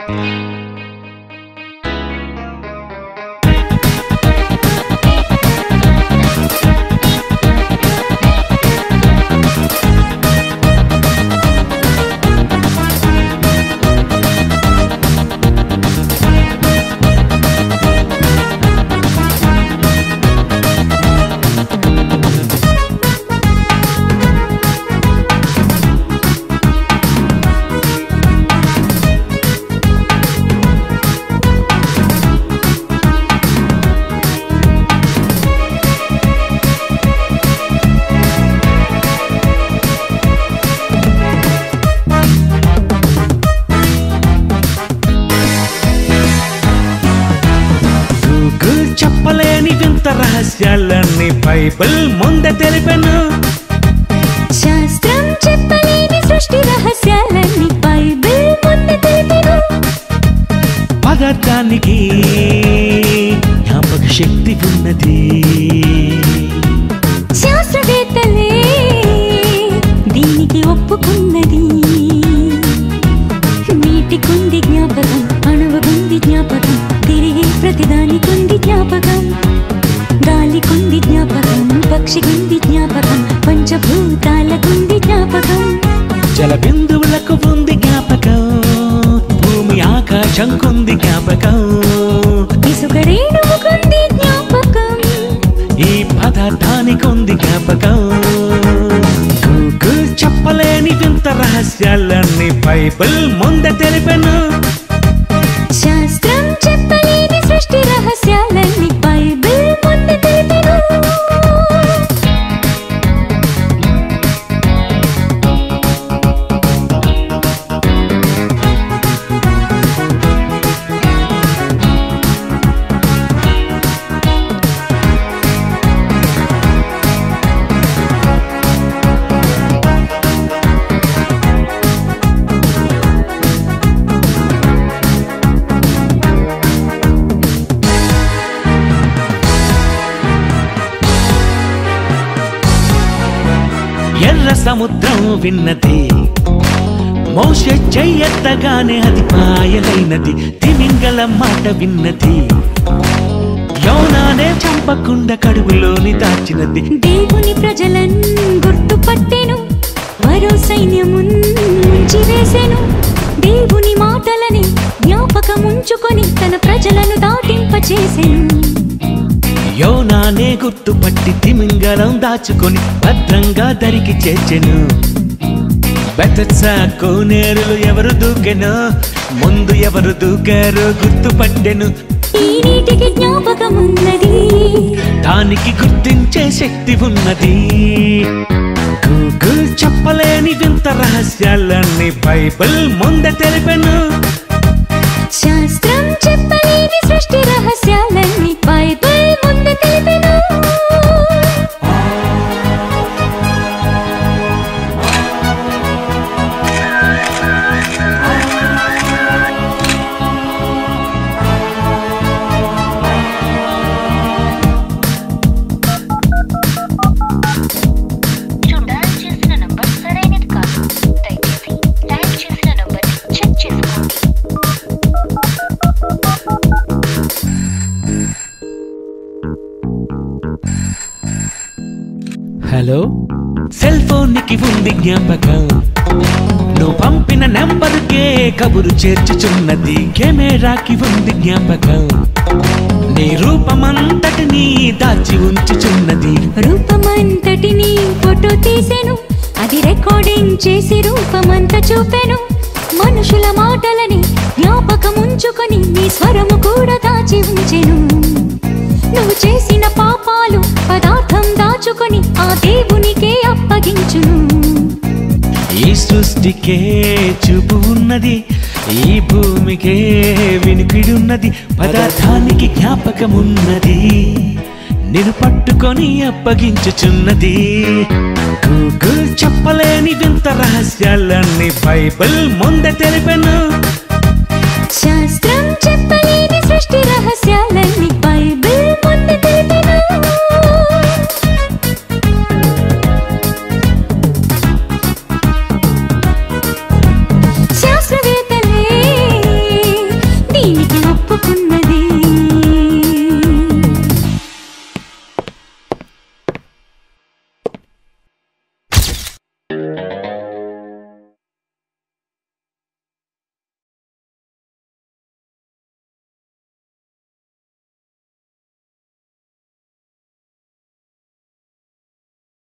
Google చెప్పలేని వింత రహస్యాలన్నీ Bible ముందే తెలిపెను శాస్త్రం చెప్పలేని సృష్టి రహస్యాలన్నీ బైబిల్ ముందు తెలిపెను పదార్థానికి జ్ఞాపక శక్తి ఉన్నది శాస్త్రవేత్తలే దీనికి ఒప్పుకున్నది నీటికుంది జ్ఞాపకం అణువుకుంది జ్ఞాపకం తిరిగి ప్రతిదానికుంది జ్ఞాపకం గాలికుంది జ్ఞాపకం పక్షికుంది జ్ఞాపకం పంచభూతాలకుంది జ్ఞాపకం జల బిందువులకు ఉంది జ్ఞాపకం భూమి ఆకాశంకుంది జ్ఞాపకం ఇసుక రేణువుకుంది జ్ఞాపకం ఈ పదార్థానికి ఉంది జ్ఞాపకం గూగుల్ చెప్పలేని వింత రహస్యాలన్నీ బైబిల్ ముందే తెలిపెను శాస్త్రం చెప్పలేని సృష్టి రహస్యాలన్నీ బైబిల్ ముందు తెలిపెను ఎర్ర సముద్రం విన్నది మోష చెయ్యెత్తగానే అది పాయలైనది తిమింగల మాట విన్నది యౌనానే చంపకుండా కడుపులోని దాచినది దేవుని ప్రజలన్ గుర్తుపట్టెను మరో సైన్యముంచి వేసెను దేవుని మాటలని జ్ఞాపకముంచుకొని తన ప్రజలను దాటింపచేసెను యోనానే గుర్తుపట్టి తిమింగలం దాచుకొని భద్రంగా దరికి చేర్చెను బెతసా కోనేరులు ఎవరు దూకెను ముందు ఎవరు దూకారో గుర్తుపట్టెను ఈ నీటికి జ్ఞాపకమున్నది దానికి గుర్తించే శక్తి ఉన్నది గూగుల్ చెప్పలేని వింత రహస్యాలన్నీ బైబిల్ ముందే తెలిపెను శాస్త్రం చెప్పలేని సృష్టి రహస్యాలన్నీ బైబిల్ ముందు తెలిపెను మీరు డయల్ చేసిన నంబర్ సరైనది కాదు దయచేసి డయల్ చేసిన నంబర్ చెక్ చేసుకోండి హలో సెల్ ఫోన్కి ఉంది జ్ఞాపకం నువ్వు పంపిన నెంబర్కే కబురు చేర్చుచున్నది కెమెరాకి ఉంది జ్ఞాపకం నీ రూపమంతటిని దాచి ఉంచుచున్నది రూపమంతటిని ఫోటో తీసెను అది రికార్డింగ్ చేసి రూపమంతా చూపెను మనుషుల మాటలని జ్ఞాపకముంచుకొని నీ స్వరము కూడా దాచి ఉంచెను నువ్వు చేసిన పాపాలు పదార్థం దాచుకొని ఆ దేవునికే అప్పగించును ఈ సృష్టికే చూపు ఉన్నది ఈ భూమికే వినికిడి ఉన్నది పదార్థానికి జ్ఞాపకం ఉన్నది నేను పట్టుకొని అప్పగించుచున్నది గూగుల్ చెప్పలేని వింత రహస్యాలన్నీ బైబిల్ ముందే తెలిపెను